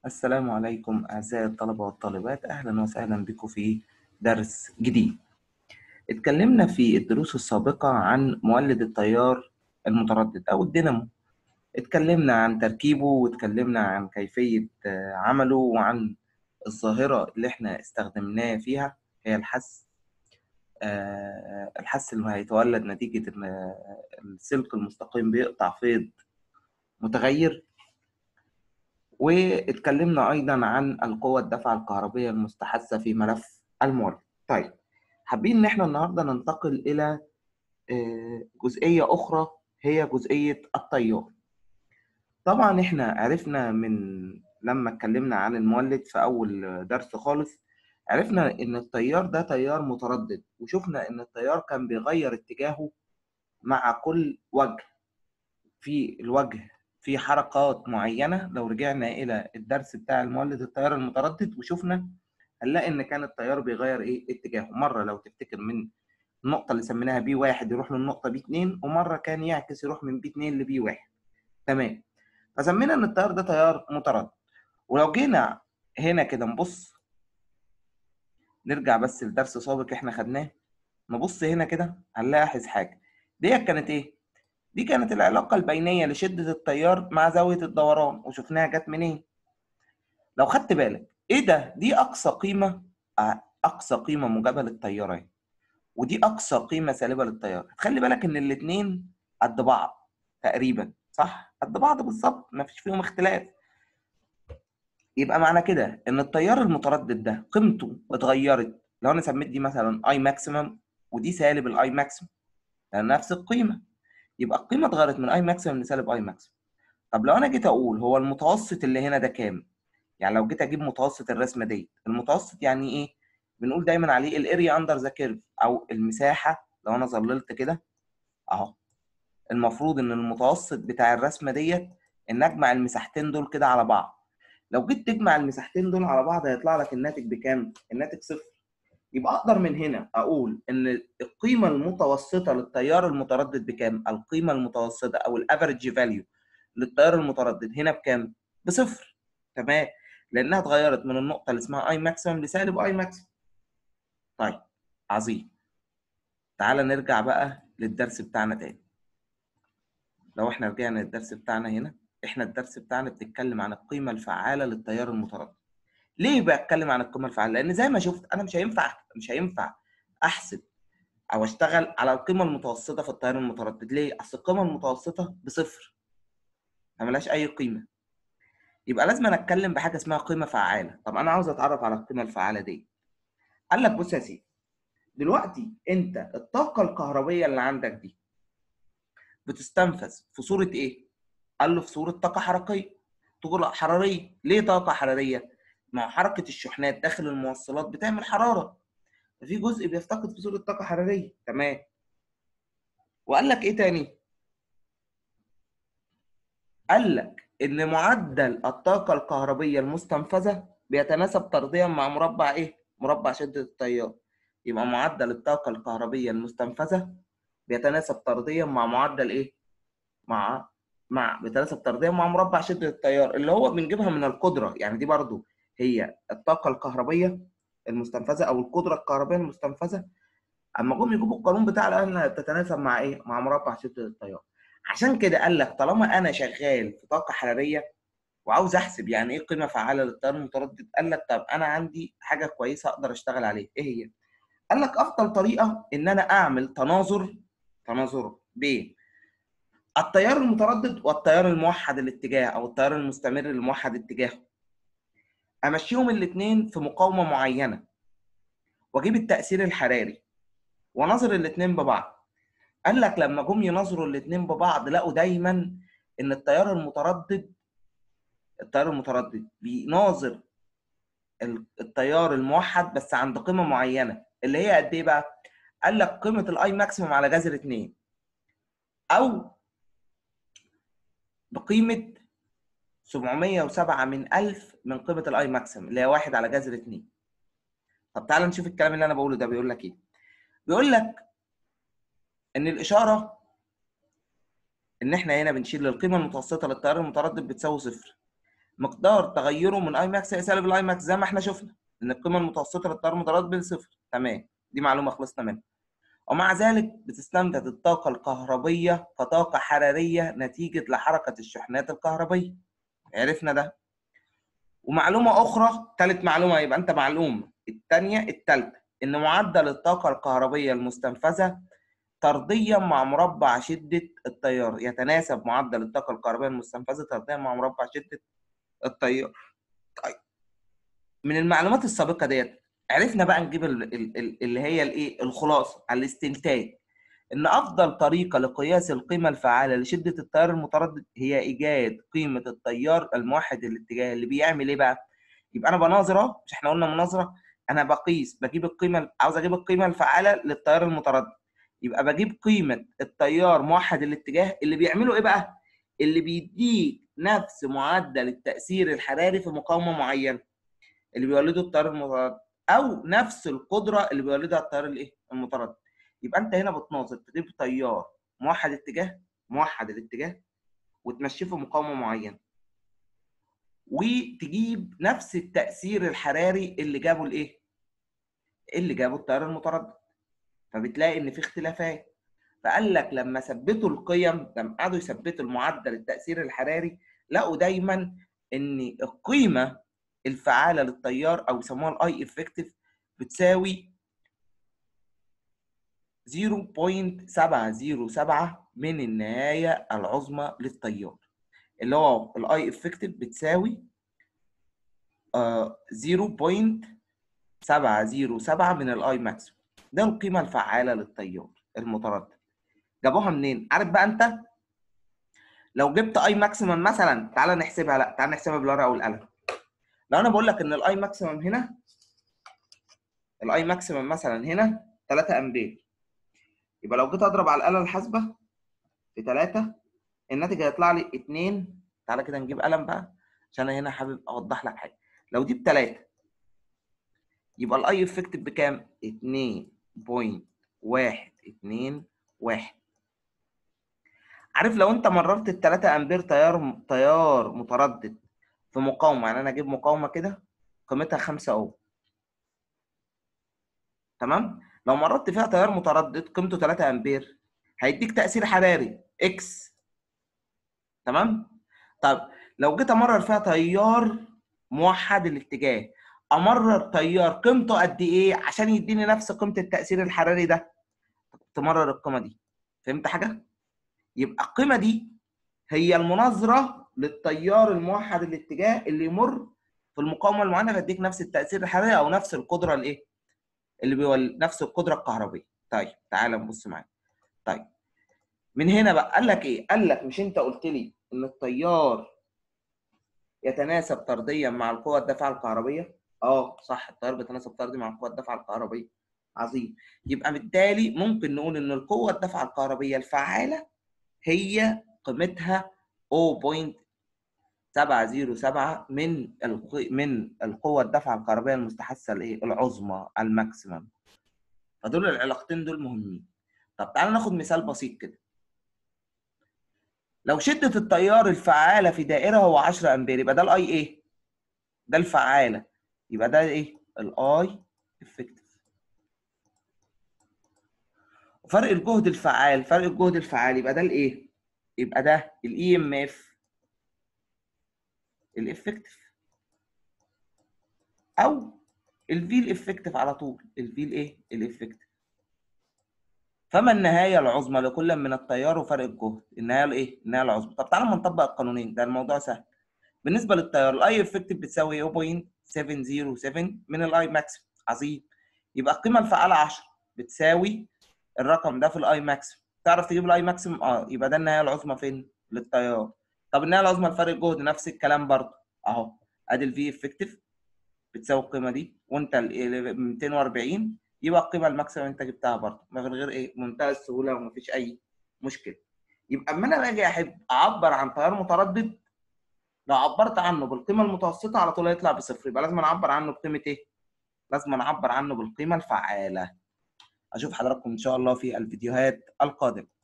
السلام عليكم أعزائي الطلبة والطالبات أهلا وسهلا بكم في درس جديد اتكلمنا في الدروس السابقة عن مولد التيار المتردد أو الدينامو اتكلمنا عن تركيبه واتكلمنا عن كيفية آه، عمله وعن الظاهرة اللي احنا استخدمناه فيها هي الحس آه، الحس اللي هيتولد نتيجة إن آه، السلك المستقيم بيقطع فيض متغير واتكلمنا أيضا عن القوة الدفع الكهربية المستحثة في ملف المولد. طيب حابين إن إحنا النهاردة ننتقل إلى آه، جزئية أخرى هي جزئية التيار. طبعا إحنا عرفنا من لما اتكلمنا عن المولد في أول درس خالص عرفنا إن التيار ده تيار متردد وشفنا إن التيار كان بيغير اتجاهه مع كل وجه. في الوجه في حركات معينة لو رجعنا إلى الدرس بتاع المولد التيار المتردد وشفنا هنلاقي إن كان التيار بيغير إيه اتجاهه مرة لو تفتكر من النقطة اللي سميناها بي واحد يروح للنقطة بي اتنين ومرة كان يعكس يروح من بي اتنين لبي واحد تمام فسمينا إن التيار ده تيار متردد ولو جينا هنا كده نبص نرجع بس لدرس سابق إحنا خدناه نبص هنا كده هنلاحظ حاجة ديت كانت إيه؟ دي كانت العلاقة البينية لشدة التيار مع زاوية الدوران وشفناها جت منين؟ لو خدت بالك ايه ده؟ دي أقصى قيمة آه، أقصى قيمة موجبة للتيار اهي ودي أقصى قيمة سالبة للتيار خلي بالك إن الاتنين قد بعض تقريبا صح؟ قد بعض بالظبط مفيش فيهم اختلاف يبقى معنى كده إن التيار المتردد ده قيمته اتغيرت لو أنا سميت دي مثلا اي ماكسيمم ودي سالب الاي ماكسيمم لأن نفس القيمة يبقى القيمه اتغيرت من اي ماكسيمم لسالب اي ماكسيمم طب لو انا جيت اقول هو المتوسط اللي هنا ده كام يعني لو جيت اجيب متوسط الرسمه دي المتوسط يعني ايه بنقول دايما عليه الاريا اندر ذا كيرف او المساحه لو انا ظللت كده اهو المفروض ان المتوسط بتاع الرسمه ديت ان اجمع المساحتين دول كده على بعض لو جيت تجمع المساحتين دول على بعض هيطلع لك الناتج بكام الناتج صفر يبقى اقدر من هنا اقول ان القيمه المتوسطه للتيار المتردد بكام؟ القيمه المتوسطه او الافريج فاليو للتيار المتردد هنا بكام؟ بصفر تمام لانها اتغيرت من النقطه اللي اسمها اي ماكسيمم لسالب اي ماكسيمم طيب عظيم تعال نرجع بقى للدرس بتاعنا تاني لو احنا رجعنا للدرس بتاعنا هنا احنا الدرس بتاعنا بتتكلم عن القيمه الفعاله للتيار المتردد ليه بتكلم عن القيمه الفعاله لان زي ما شفت انا مش هينفع مش هينفع احسب او اشتغل على القيمه المتوسطه في التيار المتردد ليه اصل القيمه المتوسطه بصفر ملهاش اي قيمه يبقى لازم أنا اتكلم بحاجه اسمها قيمه فعاله طب انا عاوز اتعرف على القيمه الفعاله دي قال لك بص يا سيدي دلوقتي انت الطاقه الكهربيه اللي عندك دي بتستنفذ في صوره ايه قال له في صوره طاقه حركيه تقول حراريه ليه طاقه حراريه مع حركه الشحنات داخل الموصلات بتعمل حراره ففي جزء بيفتقد في صوره طاقه حراريه تمام وقال لك ايه تاني قال لك ان معدل الطاقه الكهربيه المستنفذه بيتناسب طرديا مع مربع ايه مربع شده التيار يبقى معدل الطاقه الكهربيه المستنفذه بيتناسب طرديا مع معدل ايه مع مع بيتناسب طرديا مع مربع شده التيار اللي هو بنجيبها من القدره يعني دي برضو هي الطاقه الكهربيه المستنفذه او القدره الكهربائيه المستنفذه اما جم يجيبوا القانون بتاع انها تتناسب مع ايه؟ مع مربع شده التيار. عشان كده قال لك طالما انا شغال في طاقه حراريه وعاوز احسب يعني ايه قيمه فعاله للتيار المتردد قال لك طب انا عندي حاجه كويسه اقدر اشتغل عليها ايه هي؟ قال لك افضل طريقه ان انا اعمل تناظر تناظر بين التيار المتردد والتيار الموحد الاتجاه او التيار المستمر الموحد اتجاهه امشيهم الاثنين في مقاومه معينه واجيب التاثير الحراري ونظر الاثنين ببعض قال لك لما جم ينظروا الاثنين ببعض لقوا دايما ان التيار المتردد التيار المتردد بيناظر ال- التيار الموحد بس عند قيمه معينه اللي هي قد ايه بقى؟ قال لك قيمه الاي ماكسيموم على جذر 2 او بقيمه 707 من 1000 من قيمه الاي ماكسيمم اللي هي 1 على جذر 2 طب تعال نشوف الكلام اللي انا بقوله ده بيقول لك ايه بيقول لك ان الاشاره ان احنا هنا بنشيل القيمه المتوسطه للتيار المتردد بتساوي صفر مقدار تغيره من اي ماكس الى سالب الاي ماكس زي ما احنا شفنا ان القيمه المتوسطه للتيار المتردد بصفر تمام دي معلومه خلصنا منها ومع ذلك بتستمدد الطاقه الكهربيه كطاقه حراريه نتيجه لحركه الشحنات الكهربيه عرفنا ده ومعلومه اخرى ثالث معلومه يبقى انت معلومه الثانيه الثالثه ان معدل الطاقه الكهربيه المستنفذه طرديا مع مربع شده التيار يتناسب معدل الطاقه الكهربائيه المستنفذه طرديا مع مربع شده التيار طيب من المعلومات السابقه ديت عرفنا بقى نجيب اللي هي الايه الخلاصه الاستنتاج ان افضل طريقه لقياس القيمه الفعاله لشده التيار المتردد هي ايجاد قيمه التيار الموحد الاتجاه اللي بيعمل ايه بقى يبقى انا بناظر اهو مش احنا قلنا مناظره انا بقيس بجيب القيمه عاوز اجيب القيمه الفعاله للتيار المتردد يبقى بجيب قيمه التيار موحد الاتجاه اللي بيعمله ايه بقى اللي بيديك نفس معدل التاثير الحراري في مقاومه معينه اللي بيولده التيار المتردد او نفس القدره اللي بيولدها التيار الايه المتردد يبقى انت هنا بتناظر تجيب تيار موحد اتجاه موحد الاتجاه وتمشيه في مقاومه معينه وتجيب نفس التاثير الحراري اللي جابه الايه اللي جابه التيار المتردد فبتلاقي ان في اختلافات فقال لك لما ثبتوا القيم لما قعدوا يثبتوا المعدل التاثير الحراري لقوا دايما ان القيمه الفعاله للتيار او يسموها الاي افكتيف بتساوي 0.707 من النهايه العظمى للتيار اللي هو الاي افكتيف بتساوي 0.707 من الاي ماكسيموم ده القيمه الفعاله للتيار المتردد جابوها منين عارف بقى انت لو جبت اي ماكسيمم مثلا تعالى نحسبها لا تعالى نحسبها بالورقه والقلم لو انا بقول لك ان الاي ماكسيمم هنا الاي ماكسيمم مثلا هنا 3 امبير يبقى لو جيت اضرب على الاله الحاسبه في 3 الناتج هيطلع لي 2 تعالى كده نجيب قلم بقى عشان انا هنا حابب اوضح لك حاجه لو دي ب 3 يبقى الاي افكتيف بكام 2.121 عارف لو انت مررت ال 3 امبير تيار تيار متردد في مقاومه يعني انا اجيب مقاومه كده قيمتها 5 اوم تمام لو مررت فيها تيار متردد قيمته 3 امبير هيديك تاثير حراري اكس تمام طب لو جيت امرر فيها تيار موحد الاتجاه امرر تيار قيمته قد ايه عشان يديني نفس قيمه التاثير الحراري ده تمرر القيمه دي فهمت حاجه يبقى القيمه دي هي المناظره للتيار الموحد الاتجاه اللي يمر في المقاومه المعينه فيديك نفس التاثير الحراري او نفس القدره الايه اللي بيول نفس القدره الكهربيه طيب تعال نبص معايا طيب من هنا بقى قال لك ايه قال لك مش انت قلت لي ان التيار يتناسب طرديا مع القوة الدافعة الكهربية؟ اه صح التيار بيتناسب طرديا مع القوة الدافعة الكهربية. عظيم. يبقى بالتالي ممكن نقول ان القوة الدافعة الكهربية الفعالة هي قيمتها 0.707 من من القوة الدافعة الكهربية المستحثة الايه؟ العظمى الماكسيمم. فدول العلاقتين دول مهمين. طب تعالى ناخد مثال بسيط كده. لو شدة التيار الفعالة في دائرة هو 10 أمبير يبقى ده الأي إيه؟ ده الفعالة يبقى ده إيه؟ الأي افكتيف فرق الجهد الفعال فرق الجهد الفعال يبقى ده الإيه؟ يبقى ده الإي إم إف الإفكتيف أو الفي الإفكتيف على طول الفي الإيه؟ الإفكتيف فما النهايه العظمى لكل من التيار وفرق الجهد النهايه الايه النهايه العظمى طب تعالى ما نطبق القانونين ده الموضوع سهل بالنسبه للتيار الاي افكتيف بتساوي 0.707 من الاي ماكس عظيم يبقى القيمه الفعاله 10 بتساوي الرقم ده في الاي ماكس تعرف تجيب الاي ماكسيم اه يبقى ده النهايه العظمى فين للتيار طب النهايه العظمى لفرق الجهد نفس الكلام برضه اهو ادي الفي افكتيف بتساوي القيمه دي وانت ال 240 يبقى القيمه الماكسيمم انت جبتها برضه من غير ايه منتهى السهوله ومفيش اي مشكله يبقى اما انا باجي احب اعبر عن تيار متردد لو عبرت عنه بالقيمه المتوسطه على طول هيطلع بصفر يبقى لازم اعبر عنه بقيمه ايه لازم اعبر عنه بالقيمه الفعاله اشوف حضراتكم ان شاء الله في الفيديوهات القادمه